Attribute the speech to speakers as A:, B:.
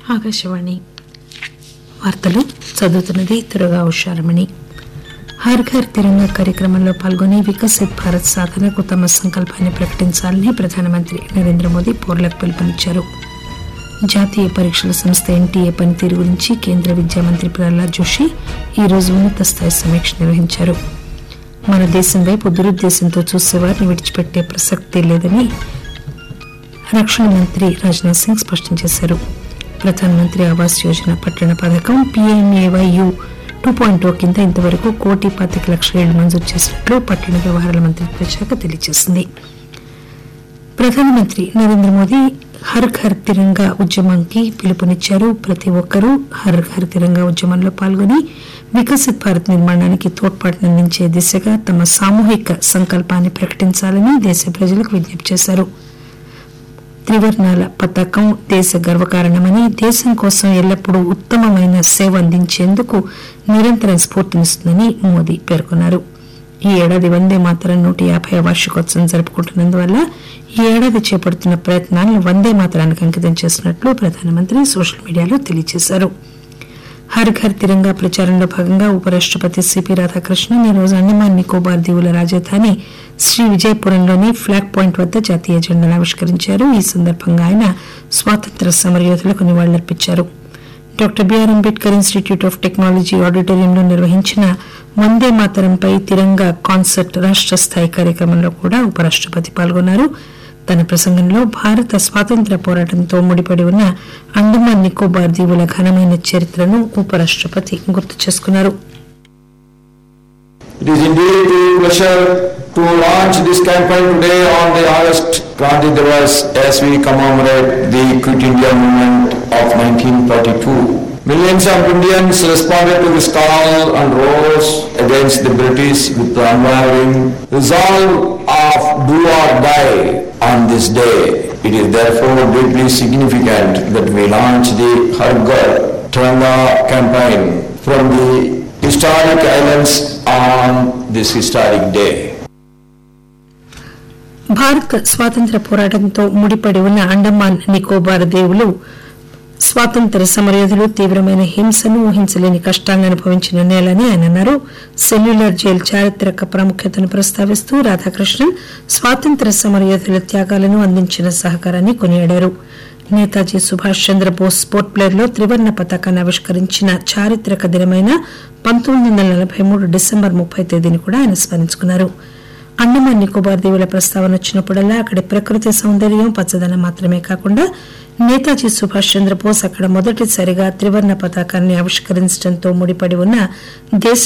A: ఆకాశవాణి వార్తలు చదువుతున్నది తురగా ఉషారమణి హర్ ఘర్ తిరంగా కార్యక్రమంలో పాల్గొని వికసిత్ భారత్ సాధనకు తమ సంకల్పాన్ని ప్రకటించాలని ప్రధానమంత్రి నరేంద్ర మోదీ పౌరులకు పిలుపునిచ్చారు జాతీయ పరీక్షల సంస్థ ఎన్టీఏ పనితీరు గురించి కేంద్ర విద్యా మంత్రి ప్రహ్లాద్ జోషి ఈ రోజు ఉన్నత స్థాయి సమీక్ష నిర్వహించారు మన దేశం వైపు దురుద్దేశంతో చూసేవారిని విడిచిపెట్టే ప్రసక్తే లేదని రక్షణ మంత్రి రాజ్నాథ్ సింగ్ స్పష్టం చేశారు ప్రధానమంత్రి ఆవాస్ యోజన పట్టణ పథకం పీఎంఏవైయు టూ పాయింట్ ఓ కింద ఇంతవరకు కోటి పాతిక లక్షల ఇళ్లు మంజూరు చేసినట్లు పట్టణ వ్యవహారాల మంత్రిత్వ శాఖ తెలియజేసింది ప్రధానమంత్రి నరేంద్ర మోదీ హర్ ఘర్ తిరంగా ఉద్యమంకి పిలుపునిచ్చారు ప్రతి ఒక్కరూ హర్ ఘర్ తిరంగా ఉద్యమంలో పాల్గొని వికసిత్ భారత్ నిర్మాణానికి తోడ్పాటునందించే దిశగా తమ సామూహిక సంకల్పాన్ని ప్రకటించాలని దేశ ప్రజలకు విజ్ఞప్తి చేశారు త్రివర్ణాల పతాకం దేశ గర్వకారణమని దేశం కోసం ఎల్లప్పుడూ ఉత్తమమైన సేవ అందించేందుకు నిరంతరం స్ఫూర్తినిస్తుందని మోదీ పేర్కొన్నారు ఈ ఏడాది వందే మాతరం నూట యాభై వార్షికోత్సవం జరుపుకుంటున్నందువల్ల ఈ ఏడాది చేపడుతున్న ప్రయత్నాలను వందే మాతరానికి అంకితం చేసినట్లు ప్రధానమంత్రి సోషల్ మీడియాలో తెలియజేశారు హర్ ఘర్ తిరంగా ప్రచారంలో భాగంగా ఉపరాష్టపతి సిపి రాధాకృష్ణన్ ఈ రోజు అండమాన్ నికోబార్ దీవుల రాజధాని శ్రీ విజయపురంలోని ఫ్లాగ్ పాయింట్ వద్ద జాతీయ జెండాను ఆవిష్కరించారు ఈ సందర్భంగా ఆయన స్వాతంత్ర సమరయోధులకు నివాళులర్పించారు doctor B R Ambedkar institute of technology ఆడిటోరియంలో నిర్వహించిన వందే మాతరంపై తిరంగా కాన్సర్ట్ రాష్ట స్థాయి కార్యక్రమంలో కూడా ఉపరాష్టపతి పాల్గొన్నారు తన ప్రసంగంలో భారత స్వాతంత్ర పోరాటంతో ముడిపడి ఉన్న అండమాన్ నికోబార్ దీవుల ఘనమైన చరిత్రను ఉపరాష్టపతి గుర్తు చేసుకున్నారు
B: It is indeed a pleasure to launch this campaign today on the August Gandhi Divas as we commemorate the Quit India movement of 1942. Millions of Indians responded to this call and rose against the British with the unwavering resolve of do or die on this day. It is therefore deeply significant that we launch the Har Ghar Tiranga campaign from the historic islands on this historic day.
A: భారత స్వాతంత్ర పోరాటంతో ముడిపడి ఉన్న అండమాన్ నికోబార్ దీవులు స్వాతంత్ర సమరయోధులు తీవ్రమైన హింసను ఊహించలేని కష్టాలను అనుభవించిన నేలని ఆయన అన్నారు సెల్యులర్ జైల్ చారిత్రక ప్రాముఖ్యతను ప్రస్తావిస్తూ రాధాకృష్ణన్ స్వాతంత్ర సమరయోధుల త్యాగాలను అందించిన సహకారాన్ని కొనియాడారు నేతాజీ సుభాష్ చంద్రబోస్ పోర్ట్ ప్లేర్ లో త్రివర్ణ పతాకాన్ని ఆవిష్కరించిన చారిత్రక దినమైన పంతొమ్మిది వందల నలభై మూడు డిసెంబర్ ముప్పై తేదీని కూడా ఆయన స్మరించుకున్నారు అండమాన్ నికోబార్ దీవుల ప్రస్తావన వచ్చినప్పుడల్లా అక్కడి ప్రకృతి సౌందర్యం పచ్చదనం మాత్రమే కాకుండా నేతాజీ సుభాష్ చంద్రబోస్ అక్కడ మొదటిసారిగా త్రివర్ణ పతాకాన్ని ఆవిష్కరించడంతో ముడిపడి ఉన్న దేశ